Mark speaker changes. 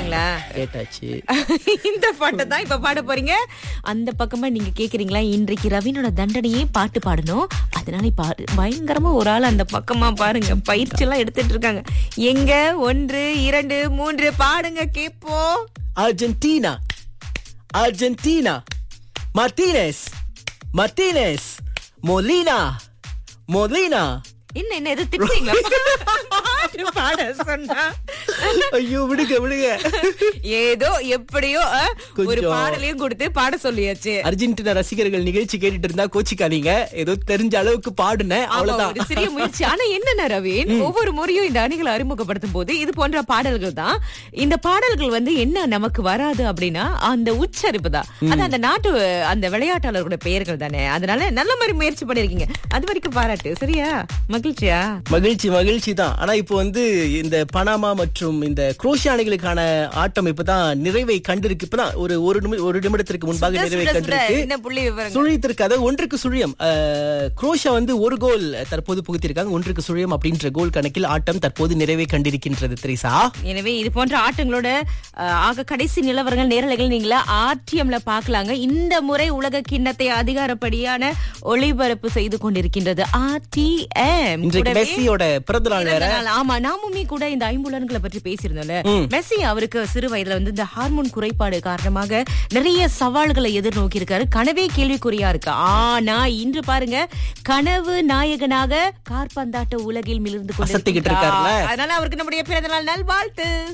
Speaker 1: கேட்டாங்களா
Speaker 2: கேட்டாச்சு
Speaker 1: இந்த பாட்டை தான் இப்ப பாட போறீங்க அந்த பக்கமா நீங்க கேக்குறீங்களா இன்றைக்கு ரவினோட தண்டனையே பாட்டு பாடணும் அதனால இப்ப பயங்கரமா ஒரு ஆள் அந்த பக்கமா பாருங்க பயிற்சி எல்லாம் எடுத்துட்டு இருக்காங்க எங்க ஒன்று இரண்டு மூன்று பாடுங்க கேப்போம்
Speaker 2: Argentina Argentina Martinez Martinez Molina Molina
Speaker 1: என்ன என்ன எது திட்டுறீங்களா பாட்டு பாட சொன்னா
Speaker 2: ஐயோ விடுங்க விடுங்க
Speaker 1: ஏதோ எப்படியோ அஹ், ஒரு
Speaker 2: கொஞ்சம்.
Speaker 1: பாடலையும் கொடுத்து பாட சொல்லியாச்சு
Speaker 2: அர்ஜென்டினா ரசிகர்கள் நிகழ்ச்சி கேட்டுட்டு இருந்தா கோச்சிக்காதீங்க ஏதோ தெரிஞ்ச அளவுக்கு பாடுனேன்
Speaker 1: ஆமா,
Speaker 2: அவ்வளவுதான்
Speaker 1: ஒரு சிறிய முயற்சி ஆனா என்ன ரவீன் ஒவ்வொரு முறையும் இந்த அணிகளை அறிமுகப்படுத்தும் போது இது போன்ற பாடல்கள் தான் இந்த பாடல்கள் வந்து என்ன நமக்கு வராது அப்படின்னா அந்த உச்சரிப்பு தான் அது அந்த நாட்டு அந்த விளையாட்டாளர்களோட பெயர்கள் தானே அதனால நல்ல மாதிரி முயற்சி பண்ணிருக்கீங்க அது வரைக்கும் பாராட்டு சரியா மகிழ்ச்சியா
Speaker 2: மகிழ்ச்சி மகிழ்ச்சி தான் ஆனா இப்போ வந்து இந்த பனாமா மற்றும் இந்த குரோஷியா அணிகளுக்கான ஆட்டம் இப்பதான் நிறைவை கண்டிருக்கு இப்பதான் ஒரு ஒரு நிமி- ஒரு நிமிடத்திற்கு முன்பாக
Speaker 1: சுட,
Speaker 2: நிறைவை
Speaker 1: சுட, சுட.
Speaker 2: கண்டிருக்கு
Speaker 1: என்ன புள்ளி விவரங்கள்
Speaker 2: சுழித்திருக்கு அதாவது ஒன்றுக்கு சுழியம் அஹ், குரோஷியா வந்து ஒரு கோல் தற்போது புகுத்திருக்காங்க ஒன்றுக்கு சுழியம் அப்படின்ற கோல் கணக்கில் ஆட்டம் தற்போது நிறைவை கண்டிருக்கின்றது திரிசா
Speaker 1: எனவே இது போன்ற ஆட்டங்களோட அஹ், ஆக கடைசி நிலவரங்கள் நேரலைகள் நீங்கள ஆர்டிஎம்ல பாக்கலாங்க இந்த முறை உலக கிண்ணத்தை அதிகாரப்படியான ஒளிபரப்பு செய்து கொண்டிருக்கின்றது ஆர்டிஎம்
Speaker 2: இன்றைக்கு மெஸ்ஸியோட பிறந்த நாள் வேற
Speaker 1: பிறந்த நாள். ஆமா நாமுமே கூட இந்த ஐம்புலன்களை பற்றி பேசியிருந்தோம்ல மெஸ்ஸி அவருக்கு சிறு வயதுல வந்து இந்த ஹார்மோன் குறைபாடு காரணமாக நிறைய சவால்களை எதிர்நோக்கி இருக்காரு கனவே கேள்விக்குறியா இருக்கு ஆனா இன்று பாருங்க கனவு நாயகனாக கார்பந்தாட்ட உலகில் மிளிர்ந்து
Speaker 2: அசத்திக்கிட்டு
Speaker 1: கொண்டிருக்கிறார்
Speaker 2: இருக்காருல்ல?
Speaker 1: அதனால அவருக்கு நம்முடைய பிறந்த நாள் நல்வாழ்த்து